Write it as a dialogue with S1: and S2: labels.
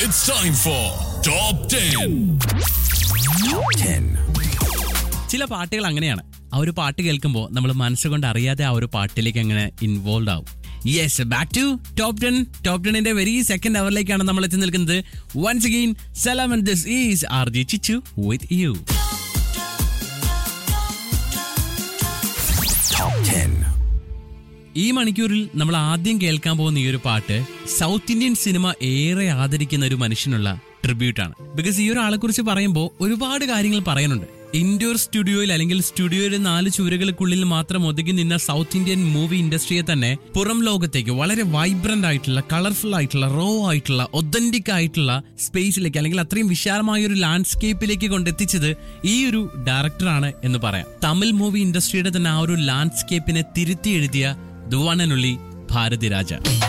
S1: It's time for Top 10.
S2: ചില പാട്ടുകൾ അങ്ങനെയാണ് ആ ഒരു പാട്ട് കേൾക്കുമ്പോൾ നമ്മൾ മനസ്സുകൊണ്ട് അറിയാതെ ആ ഒരു പാട്ടിലേക്ക് അങ്ങനെ ഇൻവോൾവ് ആവും yes back to top ten top ടെന്നിന്റെ വെരി സെക്കൻഡ് അവറിലേക്കാണ് നമ്മൾ എത്തി നിൽക്കുന്നത് വൺസ് അഗെയിൻ സലാം and this is R J Chichu with you ഈ മണിക്കൂറിൽ നമ്മൾ ആദ്യം കേൾക്കാൻ പോകുന്ന ഈ ഒരു പാട്ട് സൗത്ത് ഇന്ത്യൻ സിനിമ ഏറെ ആദരിക്കുന്ന ഒരു മനുഷ്യനുള്ള ട്രിബ്യൂട്ടാണ് ബിക്കോസ് ഈ ഒരാളെ കുറിച്ച് പറയുമ്പോൾ ഒരുപാട് കാര്യങ്ങൾ പറയാനുണ്ട് ഇൻഡോർ സ്റ്റുഡിയോയിൽ അല്ലെങ്കിൽ സ്റ്റുഡിയോയുടെ നാല് ചുവരുകൾക്കുള്ളിൽ മാത്രം ഒതുങ്ങി നിന്ന സൗത്ത് ഇന്ത്യൻ മൂവി ഇൻഡസ്ട്രിയെ തന്നെ പുറം ലോകത്തേക്ക് വളരെ വൈബ്രന്റ് ആയിട്ടുള്ള കളർഫുൾ ആയിട്ടുള്ള റോ ആയിട്ടുള്ള ഒതന്റിക് ആയിട്ടുള്ള സ്പേസിലേക്ക് അല്ലെങ്കിൽ അത്രയും വിശാലമായ ഒരു ലാൻഡ്സ്കേപ്പിലേക്ക് കൊണ്ടെത്തിച്ചത് ഈ ഒരു ഡയറക്ടറാണ് എന്ന് പറയാം തമിഴ് മൂവി ഇൻഡസ്ട്രിയുടെ തന്നെ ആ ഒരു ലാൻഡ്സ്കേപ്പിനെ തിരുത്തി എഴുതിയ ദുവാനനുള്ളി ഭാരതിരാജ